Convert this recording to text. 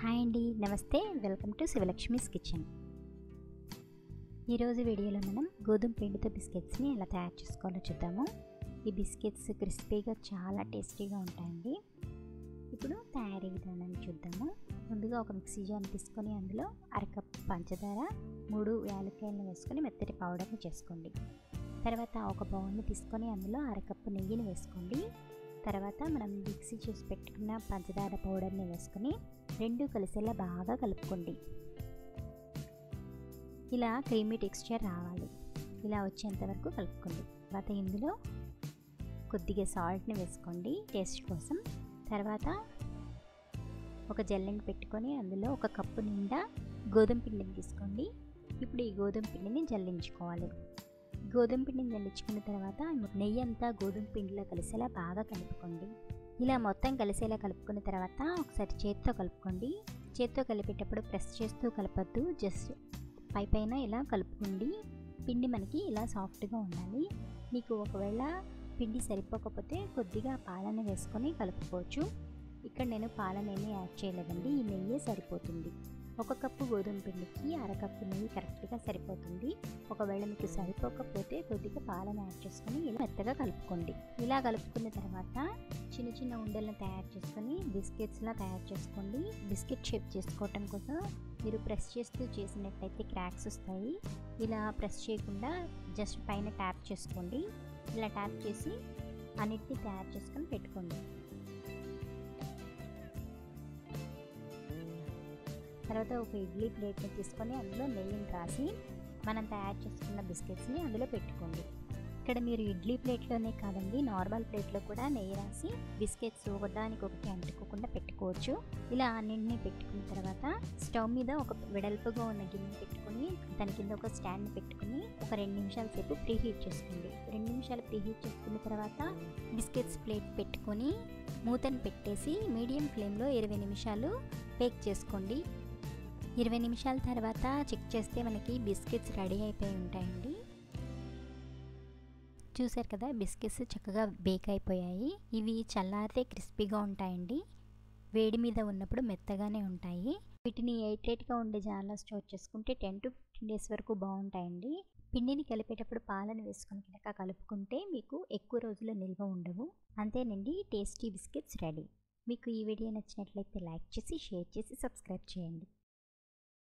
hi అండి నమస్తే welcome to శివలక్ష్మీస్ kitchen ఈరోజు వీడియోలో మనం గోధుమ పిండితో బిస్కెట్స్ని ఎలా తయారు చేసుకోవాలో చూద్దాము ఈ బిస్కెట్స్ క్రిస్పీగా చాలా టేస్టీగా ఉంటాయండి ఇప్పుడు తయారీ విధానాన్ని చూద్దాము ముందుగా ఒక మిక్సీ జార్ తీసుకొని అందులో అరకప్ పంచదార మూడు యాలక్కాయలను వేసుకొని మెత్తటి పౌడర్ని చేసుకోండి తర్వాత ఒక బౌల్ని తీసుకొని అందులో అరకప్పు నెయ్యిని వేసుకోండి తర్వాత మనం మిక్సీ చేసి పెట్టుకున్న పంచదార పౌడర్ని వేసుకొని రెండు కలిసేలా బాగా కలుపుకోండి ఇలా క్రీమీ టెక్స్చర్ రావాలి ఇలా వచ్చేంత వరకు కలుపుకోండి తర్వాత ఇందులో కొద్దిగా సాల్ట్ని వేసుకోండి టేస్ట్ కోసం తర్వాత ఒక జల్లెని పెట్టుకొని అందులో ఒక కప్పు నిండా గోధుమ పిండిని తీసుకోండి ఇప్పుడు ఈ గోధుమ పిండిని జల్లించుకోవాలి గోధుమ పిండిని జల్లించుకున్న తర్వాత నెయ్యి అంతా గోధుమ పిండిలో కలిసేలా బాగా కలుపుకోండి ఇలా మొత్తం కలిసేలా కలుపుకున్న తర్వాత ఒకసారి చేత్తో కలుపుకోండి చేత్తో కలిపేటప్పుడు ప్రెస్ చేస్తూ కలపద్దు జస్ట్ పై పైన ఇలా కలుపుకోండి పిండి మనకి ఇలా సాఫ్ట్గా ఉండాలి మీకు ఒకవేళ పిండి సరిపోకపోతే కొద్దిగా పాలను వేసుకొని కలుపుకోవచ్చు ఇక్కడ నేను పాలనేమి యాడ్ చేయలేదండి ఈ నెయ్యే సరిపోతుంది ఒక కప్పు గోధుమ పిండికి అరకప్పు నెయ్యి కరెక్ట్గా సరిపోతుంది ఒకవేళ మీకు సరిపోకపోతే కొద్దిగా పాలను యాడ్ చేసుకొని ఇలా మెత్తగా కలుపుకోండి ఇలా కలుపుకున్న తర్వాత చిన్న చిన్న ఉండలను తయారు చేసుకొని బిస్కెట్స్లా తయారు చేసుకోండి బిస్కెట్ షేప్ చేసుకోవటం కోసం మీరు ప్రెస్ చేస్తూ చేసినట్టయితే క్రాక్స్ వస్తాయి ఇలా ప్రెస్ చేయకుండా జస్ట్ పైన ట్యాప్ చేసుకోండి ఇలా ట్యాప్ చేసి అన్నిటినీ తయారు చేసుకొని పెట్టుకోండి తర్వాత ఒక ఇడ్లీ ప్లేట్ని తీసుకొని అందులో నెయ్యిని రాసి మనం తయారు చేసుకున్న బిస్కెట్స్ని అందులో పెట్టుకోండి ఇక్కడ మీరు ఇడ్లీ ప్లేట్లోనే కాదండి నార్మల్ ప్లేట్లో కూడా నెయ్యి రాసి బిస్కెట్స్ ఒకదానికి ఒకటి అంటుకోకుండా పెట్టుకోవచ్చు ఇలా అన్నింటినీ పెట్టుకున్న తర్వాత స్టవ్ మీద ఒక వెడల్పుగా ఉన్న గిన్నె పెట్టుకొని దాని కింద ఒక స్టాండ్ పెట్టుకుని ఒక రెండు నిమిషాల సేపు ప్రీ హీట్ చేసుకోండి రెండు నిమిషాలు ప్రీ హీట్ చేసుకున్న తర్వాత బిస్కెట్స్ ప్లేట్ పెట్టుకొని మూతను పెట్టేసి మీడియం ఫ్లేమ్లో ఇరవై నిమిషాలు బేక్ చేసుకోండి ఇరవై నిమిషాల తర్వాత చెక్ చేస్తే మనకి బిస్కెట్స్ రెడీ అయిపోయి ఉంటాయండి చూసారు కదా బిస్కెట్స్ చక్కగా బేక్ అయిపోయాయి ఇవి చల్లారితే క్రిస్పీగా ఉంటాయండి వేడి మీద ఉన్నప్పుడు మెత్తగానే ఉంటాయి వీటిని ఎయిట్ ఎయిట్గా ఉండే జార్లో స్టోర్ చేసుకుంటే టెన్ టు ఫిఫ్టీన్ డేస్ వరకు బాగుంటాయండి పిండిని కలిపేటప్పుడు పాలను వేసుకొని కనుక కలుపుకుంటే మీకు ఎక్కువ రోజులు నిల్వ ఉండవు అంతేనండి టేస్టీ బిస్కెట్స్ రెడీ మీకు ఈ వీడియో నచ్చినట్లయితే లైక్ చేసి షేర్ చేసి సబ్స్క్రైబ్ చేయండి